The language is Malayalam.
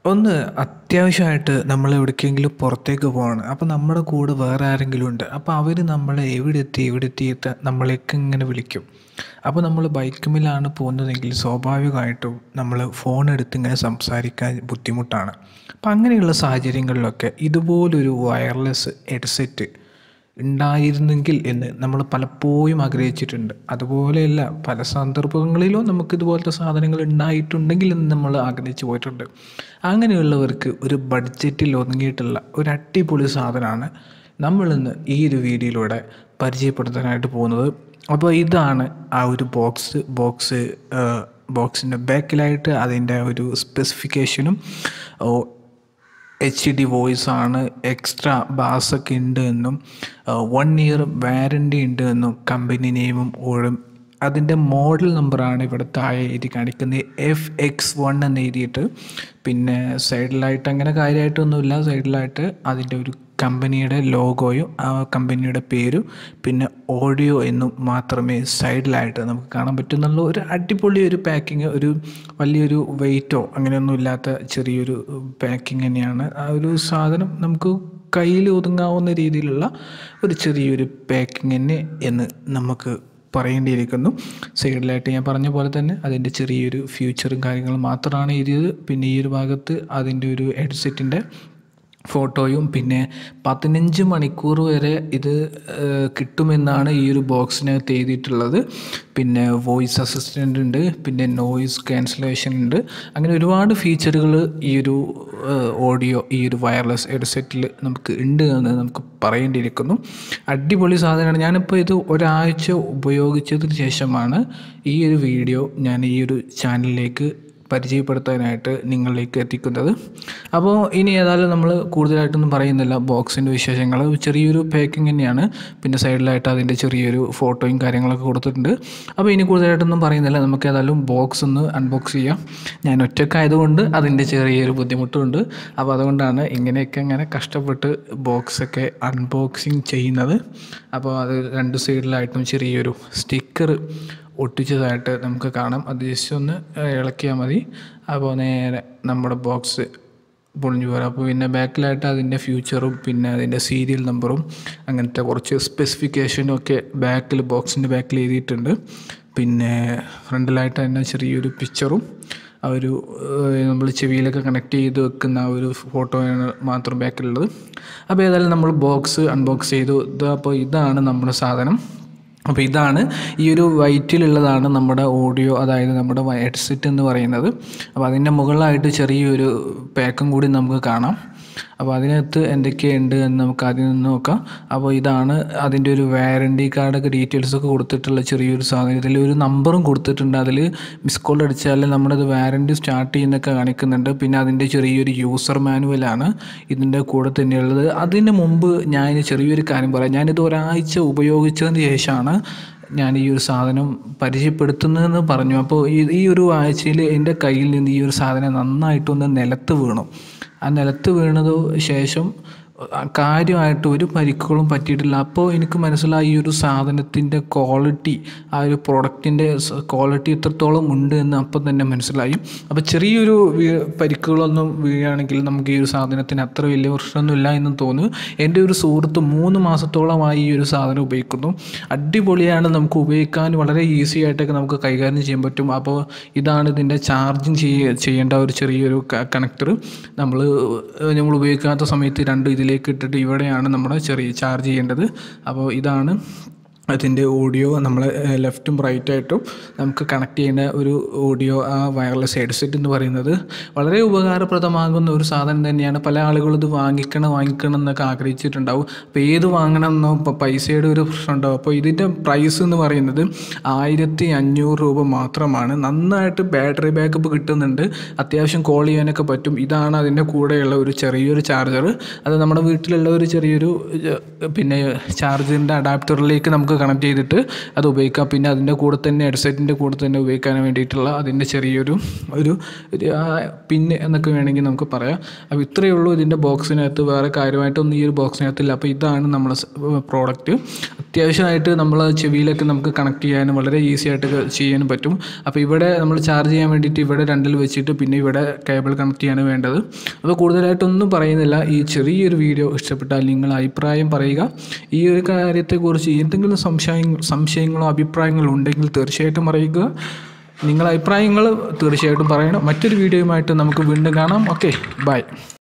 ഒന്ന് അത്യാവശ്യമായിട്ട് നമ്മൾ എവിടേക്കെങ്കിലും പുറത്തേക്ക് പോവാണ് അപ്പോൾ നമ്മുടെ കൂടെ വേറെ ആരെങ്കിലും ഉണ്ട് അപ്പോൾ അവർ നമ്മളെ എവിടെ എത്തി എവിടെ എത്തിയിട്ട് നമ്മളേക്ക് ഇങ്ങനെ വിളിക്കും അപ്പോൾ നമ്മൾ ബൈക്കുമിലാണ് പോകുന്നതെങ്കിൽ സ്വാഭാവികമായിട്ടും നമ്മൾ ഫോൺ എടുത്ത് ഇങ്ങനെ സംസാരിക്കാൻ ബുദ്ധിമുട്ടാണ് അപ്പം അങ്ങനെയുള്ള സാഹചര്യങ്ങളിലൊക്കെ ഇതുപോലൊരു വയർലെസ് ഹെഡ്സെറ്റ് ഉണ്ടായിരുന്നെങ്കിൽ എന്ന് നമ്മൾ പലപ്പോഴും ആഗ്രഹിച്ചിട്ടുണ്ട് അതുപോലെയല്ല പല സന്ദർഭങ്ങളിലും നമുക്ക് ഇതുപോലത്തെ സാധനങ്ങൾ ഉണ്ടായിട്ടുണ്ടെങ്കിൽ എന്ന് നമ്മൾ ആഗ്രഹിച്ചു പോയിട്ടുണ്ട് അങ്ങനെയുള്ളവർക്ക് ഒരു ബഡ്ജറ്റിൽ ഒതുങ്ങിയിട്ടുള്ള ഒരു അടിപൊളി സാധനമാണ് നമ്മളിന്ന് ഈ ഒരു വീഡിയോയിലൂടെ പരിചയപ്പെടുത്താനായിട്ട് പോകുന്നത് അപ്പോൾ ഇതാണ് ആ ഒരു ബോക്സ് ബോക്സ് ബോക്സിൻ്റെ ബാക്കിലായിട്ട് അതിൻ്റെ ഒരു സ്പെസിഫിക്കേഷനും എച്ച് ഡി വോയിസ് ആണ് എക്സ്ട്രാ ബാസൊക്കെ ഉണ്ട് എന്നും വൺ ഇയർ വാരണ്ടി ഉണ്ട് എന്നും കമ്പനി നെയിമും ഓടും അതിൻ്റെ മോഡൽ നമ്പറാണ് ഇവിടെ താഴെ എഴുതി കാണിക്കുന്നത് എഫ് എക്സ് വൺ എന്ന് എഴുതിയിട്ട് പിന്നെ സൈഡിലായിട്ട് അങ്ങനെ കാര്യമായിട്ടൊന്നുമില്ല സൈഡിലായിട്ട് അതിൻ്റെ ഒരു കമ്പനിയുടെ ലോഗോയും ആ കമ്പനിയുടെ പേരും പിന്നെ ഓഡിയോ എന്നും മാത്രമേ സൈഡിലായിട്ട് നമുക്ക് കാണാൻ പറ്റുന്നുള്ളൂ ഒരു അടിപൊളി ഒരു പാക്കിങ് ഒരു വലിയൊരു വെയിറ്റോ അങ്ങനെയൊന്നും ഇല്ലാത്ത ചെറിയൊരു പാക്കിങ് തന്നെയാണ് ആ ഒരു സാധനം നമുക്ക് കയ്യിൽ ഒതുങ്ങാവുന്ന രീതിയിലുള്ള ഒരു ചെറിയൊരു പാക്കിങ് തന്നെ എന്ന് നമുക്ക് പറയേണ്ടിയിരിക്കുന്നു സൈഡിലായിട്ട് ഞാൻ പറഞ്ഞ പോലെ തന്നെ അതിൻ്റെ ചെറിയൊരു ഫ്യൂച്ചറും കാര്യങ്ങളും മാത്രമാണ് എഴുതിയത് പിന്നെ ഈ ഒരു ഭാഗത്ത് അതിൻ്റെ ഒരു ഹെഡ്സെറ്റിൻ്റെ ഫോട്ടോയും പിന്നെ പതിനഞ്ച് മണിക്കൂർ വരെ ഇത് കിട്ടുമെന്നാണ് ഈ ഒരു ബോക്സിനകത്ത് എഴുതിയിട്ടുള്ളത് പിന്നെ വോയിസ് അസിസ്റ്റൻ്റ് ഉണ്ട് പിന്നെ നോയിസ് ക്യാൻസലേഷൻ ഉണ്ട് അങ്ങനെ ഒരുപാട് ഫീച്ചറുകൾ ഈ ഒരു ഓഡിയോ ഈ ഒരു വയർലെസ് ഹെഡ്സെറ്റിൽ നമുക്ക് ഉണ്ട് എന്ന് നമുക്ക് പറയേണ്ടിയിരിക്കുന്നു അടിപൊളി സാധനമാണ് ഞാനിപ്പോൾ ഇത് ഒരാഴ്ച ഉപയോഗിച്ചതിന് ശേഷമാണ് ഈ ഒരു വീഡിയോ ഞാൻ ഈ ഒരു ചാനലിലേക്ക് പരിചയപ്പെടുത്താനായിട്ട് നിങ്ങളിലേക്ക് എത്തിക്കുന്നത് അപ്പോൾ ഇനി ഏതായാലും നമ്മൾ കൂടുതലായിട്ടൊന്നും പറയുന്നില്ല ബോക്സിൻ്റെ വിശേഷങ്ങൾ ചെറിയൊരു പാക്കിംഗ് തന്നെയാണ് പിന്നെ സൈഡിലായിട്ട് അതിൻ്റെ ചെറിയൊരു ഫോട്ടോയും കാര്യങ്ങളൊക്കെ കൊടുത്തിട്ടുണ്ട് അപ്പോൾ ഇനി കൂടുതലായിട്ടൊന്നും പറയുന്നില്ല നമുക്ക് ഏതായാലും ബോക്സ് ഒന്ന് അൺബോക്സ് ചെയ്യാം ഞാൻ ഒറ്റക്കായതുകൊണ്ട് അതിൻ്റെ ചെറിയൊരു ബുദ്ധിമുട്ടുണ്ട് അപ്പോൾ അതുകൊണ്ടാണ് ഇങ്ങനെയൊക്കെ ഇങ്ങനെ കഷ്ടപ്പെട്ട് ബോക്സൊക്കെ അൺബോക്സിങ് ചെയ്യുന്നത് അപ്പോൾ അത് രണ്ട് സൈഡിലായിട്ടും ചെറിയൊരു സ്റ്റിക്കർ ഒട്ടിച്ചതായിട്ട് നമുക്ക് കാണാം അത് ജസ്റ്റ് ഒന്ന് ഇളക്കിയാൽ മതി അപ്പോൾ നേരെ നമ്മുടെ ബോക്സ് പൊളിഞ്ഞു പോരാം അപ്പോൾ പിന്നെ ബാക്കിലായിട്ട് അതിൻ്റെ ഫ്യൂച്ചറും പിന്നെ അതിൻ്റെ സീരിയൽ നമ്പറും അങ്ങനത്തെ കുറച്ച് സ്പെസിഫിക്കേഷനും ഒക്കെ ബാക്കിൽ ബോക്സിൻ്റെ ബാക്കിൽ എഴുതിയിട്ടുണ്ട് പിന്നെ ഫ്രണ്ടിലായിട്ട് തന്നെ ചെറിയൊരു പിക്ചറും ആ ഒരു നമ്മൾ ചെവിയിലൊക്കെ കണക്ട് ചെയ്ത് വെക്കുന്ന ആ ഒരു ഫോട്ടോയാണ് മാത്രം ബാക്കിലുള്ളത് അപ്പോൾ ഏതായാലും നമ്മൾ ബോക്സ് അൺബോക്സ് ചെയ്തു ഇത് അപ്പോൾ ഇതാണ് നമ്മുടെ സാധനം അപ്പോൾ ഇതാണ് ഈ ഒരു വൈറ്റിലുള്ളതാണ് നമ്മുടെ ഓഡിയോ അതായത് നമ്മുടെ ഹെഡ്സെറ്റ് എന്ന് പറയുന്നത് അപ്പോൾ അതിൻ്റെ മുകളിലായിട്ട് ചെറിയൊരു പാക്കും കൂടി നമുക്ക് കാണാം അപ്പോൾ അതിനകത്ത് എന്തൊക്കെയുണ്ട് എന്ന് നമുക്ക് ആദ്യം നിന്ന് നോക്കാം അപ്പോൾ ഇതാണ് അതിൻ്റെ ഒരു വാറണ്ടി കാർഡൊക്കെ ഡീറ്റെയിൽസ് ഒക്കെ കൊടുത്തിട്ടുള്ള ചെറിയൊരു സാധനം ഇതിൽ ഒരു നമ്പറും കൊടുത്തിട്ടുണ്ട് അതിൽ മിസ് കോൾ അടിച്ചാൽ നമ്മുടേത് വാറണ്ടി സ്റ്റാർട്ട് ചെയ്യുന്നൊക്കെ കാണിക്കുന്നുണ്ട് പിന്നെ അതിൻ്റെ ചെറിയൊരു യൂസർ മാനുവലാണ് ഇതിൻ്റെ കൂടെ തന്നെയുള്ളത് അതിന് മുമ്പ് ഞാൻ ചെറിയൊരു കാര്യം പറയാം ഞാനിത് ഒരാഴ്ച ഉപയോഗിച്ചതിന് ശേഷമാണ് ഞാൻ ഈ ഒരു സാധനം പരിചയപ്പെടുത്തുന്നതെന്ന് പറഞ്ഞു അപ്പോൾ ഈ ഒരു ആഴ്ചയിൽ എൻ്റെ കയ്യിൽ നിന്ന് ഈ ഒരു സാധനം നന്നായിട്ടൊന്ന് നിലത്ത് വീണു ആ നിലത്ത് വീണത് ശേഷം കാര്യമായിട്ട് ഒരു പരിക്കുകളും പറ്റിയിട്ടില്ല അപ്പോൾ എനിക്ക് മനസ്സിലായി ഈ ഒരു സാധനത്തിൻ്റെ ക്വാളിറ്റി ആ ഒരു പ്രൊഡക്റ്റിൻ്റെ ക്വാളിറ്റി എത്രത്തോളം ഉണ്ട് എന്ന് അപ്പം തന്നെ മനസ്സിലായി അപ്പോൾ ചെറിയൊരു പരിക്കുകളൊന്നും വീഴുകയാണെങ്കിൽ നമുക്ക് ഈ ഒരു സാധനത്തിന് അത്ര വലിയ പ്രശ്നമൊന്നുമില്ല എന്ന് തോന്നുന്നു എൻ്റെ ഒരു സുഹൃത്ത് മൂന്ന് മാസത്തോളമായി ഈ ഒരു സാധനം ഉപയോഗിക്കുന്നു അടിപൊളിയാണ് നമുക്ക് ഉപയോഗിക്കാൻ വളരെ ഈസി ആയിട്ടൊക്കെ നമുക്ക് കൈകാര്യം ചെയ്യാൻ പറ്റും അപ്പോൾ ഇതാണ് ഇതിൻ്റെ ചാർജിങ് ചെയ്യ ചെയ്യേണ്ട ഒരു ചെറിയൊരു കണക്ടർ നമ്മൾ നമ്മൾ ഉപയോഗിക്കാത്ത സമയത്ത് രണ്ട് ഇതിലേക്ക് ഇട്ടിട്ട് ഇവിടെയാണ് നമ്മൾ ചെറിയ ചാർജ് ചെയ്യേണ്ടത് അപ്പോൾ ഇതാണ് അതിൻ്റെ ഓഡിയോ നമ്മൾ ലെഫ്റ്റും റൈറ്റായിട്ടും നമുക്ക് കണക്ട് ചെയ്യുന്ന ഒരു ഓഡിയോ ആ വയർലെസ് ഹെഡ്സെറ്റ് എന്ന് പറയുന്നത് വളരെ ഉപകാരപ്രദമാകുന്ന ഒരു സാധനം തന്നെയാണ് പല ആളുകളും ഇത് വാങ്ങിക്കണം വാങ്ങിക്കണം എന്നൊക്കെ ആഗ്രഹിച്ചിട്ടുണ്ടാവും അപ്പോൾ ഏത് വാങ്ങണം എന്നോ ഇപ്പോൾ പൈസയുടെ ഒരു പ്രശ്നം ഉണ്ടാവും അപ്പോൾ ഇതിൻ്റെ പ്രൈസ് എന്ന് പറയുന്നത് ആയിരത്തി അഞ്ഞൂറ് രൂപ മാത്രമാണ് നന്നായിട്ട് ബാറ്ററി ബാക്കപ്പ് കിട്ടുന്നുണ്ട് അത്യാവശ്യം കോൾ ചെയ്യാനൊക്കെ പറ്റും ഇതാണ് അതിൻ്റെ കൂടെയുള്ള ഒരു ചെറിയൊരു ചാർജർ അത് നമ്മുടെ വീട്ടിലുള്ള ഒരു ചെറിയൊരു പിന്നെ ചാർജറിൻ്റെ അഡാപ്റ്ററിലേക്ക് നമുക്ക് നമുക്ക് കണക്ട് ചെയ്തിട്ട് അത് ഉപയോഗിക്കാം പിന്നെ അതിൻ്റെ കൂടെ തന്നെ ഹെഡ്സെറ്റിൻ്റെ കൂടെ തന്നെ ഉപയോഗിക്കാൻ വേണ്ടിയിട്ടുള്ള അതിൻ്റെ ചെറിയൊരു ഒരു ഒരു പിന്നെ എന്നൊക്കെ വേണമെങ്കിൽ നമുക്ക് പറയാം അപ്പോൾ ഇത്രയേ ഉള്ളൂ ഇതിൻ്റെ ബോക്സിനകത്ത് വേറെ കാര്യമായിട്ടൊന്നും ഈ ഒരു ബോക്സിനകത്തില്ല അപ്പോൾ ഇതാണ് നമ്മളെ പ്രോഡക്റ്റ് അത്യാവശ്യമായിട്ട് നമ്മൾ ചെവിയിലൊക്കെ നമുക്ക് കണക്ട് ചെയ്യാനും വളരെ ഈസി ആയിട്ട് ചെയ്യാനും പറ്റും അപ്പോൾ ഇവിടെ നമ്മൾ ചാർജ് ചെയ്യാൻ വേണ്ടിയിട്ട് ഇവിടെ രണ്ടിൽ വെച്ചിട്ട് പിന്നെ ഇവിടെ കേബിൾ കണക്ട് ചെയ്യാണ് വേണ്ടത് അപ്പോൾ കൂടുതലായിട്ടൊന്നും പറയുന്നില്ല ഈ ചെറിയൊരു വീഡിയോ ഇഷ്ടപ്പെട്ടാൽ നിങ്ങൾ അഭിപ്രായം പറയുക ഈ ഒരു കാര്യത്തെക്കുറിച്ച് എന്തെങ്കിലും സംശയം സംശയങ്ങളോ അഭിപ്രായങ്ങളോ ഉണ്ടെങ്കിൽ തീർച്ചയായിട്ടും അറിയിക്കുക നിങ്ങളുടെ അഭിപ്രായങ്ങൾ തീർച്ചയായിട്ടും പറയണം മറ്റൊരു വീഡിയോയുമായിട്ട് നമുക്ക് വീണ്ടും കാണാം ഓക്കെ ബൈ